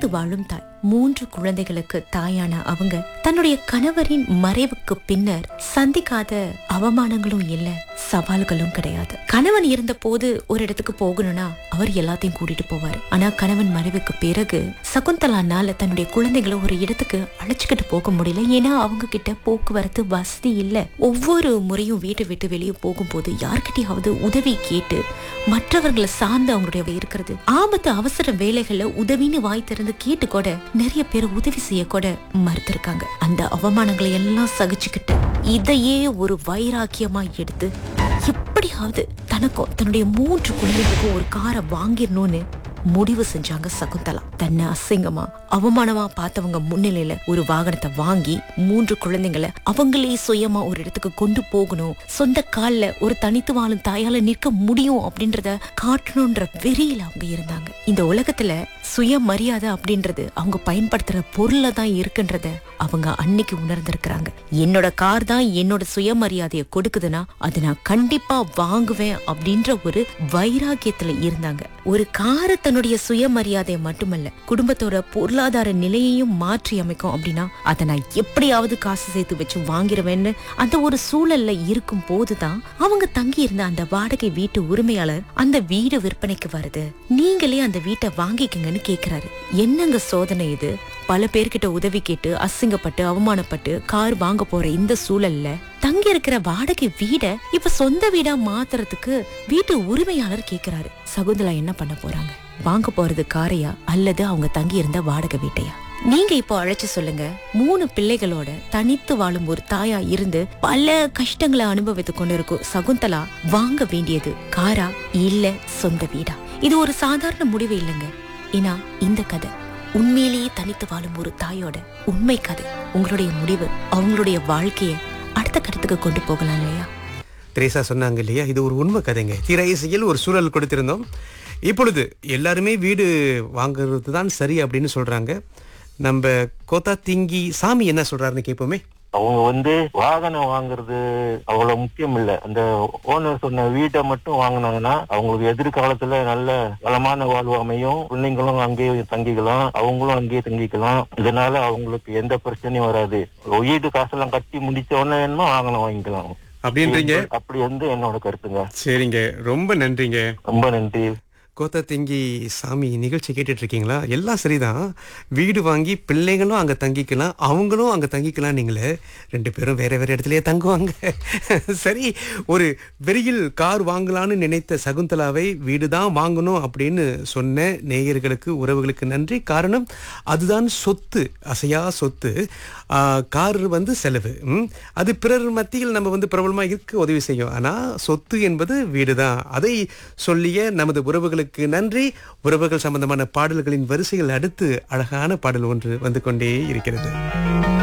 வாழும் தாய் மூன்று குழந்தைகளுக்கு தாயான அவங்க தன்னுடைய கணவரின் மறைவுக்கு பின்னர் சந்திக்காத அவமானங்களும் இல்ல சவால்களும் கிடையாது கணவன் இருந்த போது ஒரு இடத்துக்கு போகணும்னா அவர் எல்லாத்தையும் கூட்டிட்டு போவாரு ஆனா கணவன் மறைவுக்கு பிறகு சகுந்தலானால தன்னுடைய குழந்தைகளை ஒரு இடத்துக்கு அழைச்சுக்கிட்டு போக முடியல ஏன்னா அவங்க கிட்ட போக்குவரத்து வசதி இல்ல ஒவ்வொரு முறையும் வீட்டை விட்டு வெளியே போகும்போது யார்கிட்டயாவது உதவி கேட்டு மற்றவர்களை சார்ந்து அவங்களுடைய இருக்கிறது ஆபத்து அவசர வேலைகள்ல உதவின்னு வாய் திறந்து கேட்டு கூட நிறைய பேர் உதவி செய்ய கூட மறுத்திருக்காங்க அந்த அவமானங்களை எல்லாம் சகிச்சுக்கிட்டு இதையே ஒரு வைராக்கியமா எடுத்து எப்படியாவது தனக்கும் தன்னுடைய மூன்று குழந்தைகளுக்கும் ஒரு காரை வாங்கிடணும்னு முடிவு செஞ்சாங்க சகுந்தலா தன்னை அசிங்கமா அவமானமா பார்த்தவங்க முன்னிலையில ஒரு வாகனத்தை வாங்கி மூன்று குழந்தைங்களை அவங்களே சுயமா ஒரு இடத்துக்கு கொண்டு போகணும் சொந்த கால்ல ஒரு தனித்து வாழும் தாயால நிற்க முடியும் அப்படின்றத காட்டணும்ன்ற வெறியில அவங்க இருந்தாங்க இந்த உலகத்துல சுயமரியாதை அப்படின்றது அவங்க பயன்படுத்துற பொருள்ல தான் இருக்குன்றத அவங்க அன்னைக்கு உணர்ந்திருக்கிறாங்க என்னோட கார் தான் என்னோட சுயமரியாதையை கொடுக்குதுன்னா அதை நான் கண்டிப்பா வாங்குவேன் அப்படின்ற ஒரு வைராக்கியத்துல இருந்தாங்க ஒரு காரை தன்னுடைய சுயமரியாதையை மட்டுமல்ல குடும்பத்தோட பொருளாதார நிலையையும் மாற்றி அமைக்கும் அப்படின்னா அதை நான் எப்படியாவது காசு சேர்த்து வச்சு வாங்கிருவேன்னு அந்த ஒரு சூழல்ல இருக்கும் போதுதான் அவங்க தங்கி இருந்த அந்த வாடகை வீட்டு உரிமையாளர் அந்த வீடு விற்பனைக்கு வருது நீங்களே அந்த வீட்டை வாங்கிக்கங்கன்னு கேக்குறாரு என்னங்க சோதனை இது பல பேர்கிட்ட உதவி கேட்டு அசிங்கப்பட்டு அவமானப்பட்டு கார் வாங்க போற இந்த சூழல்ல தங்கி இருக்கிற வாடகை வீட இப்ப சொந்த வீடா மாத்துறதுக்கு வீட்டு உரிமையாளர் கேக்குறாரு சகுந்தலா என்ன பண்ண போறாங்க வாங்க போறது காரையா அல்லது அவங்க தங்கி இருந்த வாடகை வீட்டையா நீங்க இப்போ அழைச்சு சொல்லுங்க மூணு பிள்ளைகளோட தனித்து வாழும் ஒரு தாயா இருந்து பல கஷ்டங்களை அனுபவித்துக் கொண்டிருக்கும் சகுந்தலா வாங்க வேண்டியது காரா இல்ல சொந்த வீடா இது ஒரு சாதாரண முடிவு இல்லைங்க ஏன்னா இந்த கதை உண்மையிலேயே தனித்து வாழும் ஒரு தாயோட உண்மை கதை உங்களுடைய முடிவு அவங்களுடைய வாழ்க்கைய அடுத்த கட்டத்துக்கு கொண்டு போகலாம் இல்லையா திரேசா சொன்னாங்க இல்லையா இது ஒரு உண்மை கதைங்க திரை இசையில் ஒரு சூழல் கொடுத்திருந்தோம் இப்பொழுது எல்லாருமே வீடு வாங்குறது தான் சரி அப்படின்னு சொல்றாங்க நம்ம கோத்தா திங்கி சாமி என்ன சொல்றாருன்னு கேட்போமே அவங்க வந்து வாகனம் வாங்குறது அவ்வளவு முக்கியம் இல்ல அந்த ஓனர் சொன்ன வீட்டை மட்டும் வாங்கினாங்கன்னா அவங்களுக்கு எதிர்காலத்துல நல்ல வளமான வாழ்வு அமையும் பிள்ளைங்களும் அங்கேயே தங்கிக்கலாம் அவங்களும் அங்கேயே தங்கிக்கலாம் இதனால அவங்களுக்கு எந்த பிரச்சனையும் வராது வீட்டு காசெல்லாம் கட்டி முடிச்ச உடனே வேணுமா வாகனம் வாங்கிக்கலாம் அப்படின்றீங்க அப்படி வந்து என்னோட கருத்துங்க சரிங்க ரொம்ப நன்றிங்க ரொம்ப நன்றி கோத்தா திங்கி சாமி நிகழ்ச்சி கேட்டுட்டு இருக்கீங்களா எல்லாம் சரிதான் வீடு வாங்கி பிள்ளைங்களும் அங்கே தங்கிக்கலாம் அவங்களும் அங்கே தங்கிக்கலாம் நீங்களே ரெண்டு பேரும் வேற வேற இடத்துலயே தங்குவாங்க சரி ஒரு வெறியில் கார் வாங்கலான்னு நினைத்த சகுந்தலாவை வீடு தான் வாங்கணும் அப்படின்னு சொன்ன நேயர்களுக்கு உறவுகளுக்கு நன்றி காரணம் அதுதான் சொத்து அசையா சொத்து ஆஹ், கார் வந்து செலவு ம். அது பிறர் மத்தியில் நம்ம வந்து பிரபலமாக இருக்க உதவி செய்யும் ஆனால் சொத்து என்பது வீடு தான் அதை சொல்லிய நமது உறவுகளுக்கு நன்றி உறவுகள் சம்பந்தமான பாடல்களின் வரிசையில் அடுத்து அழகான பாடல் ஒன்று வந்து கொண்டே இருக்கிறது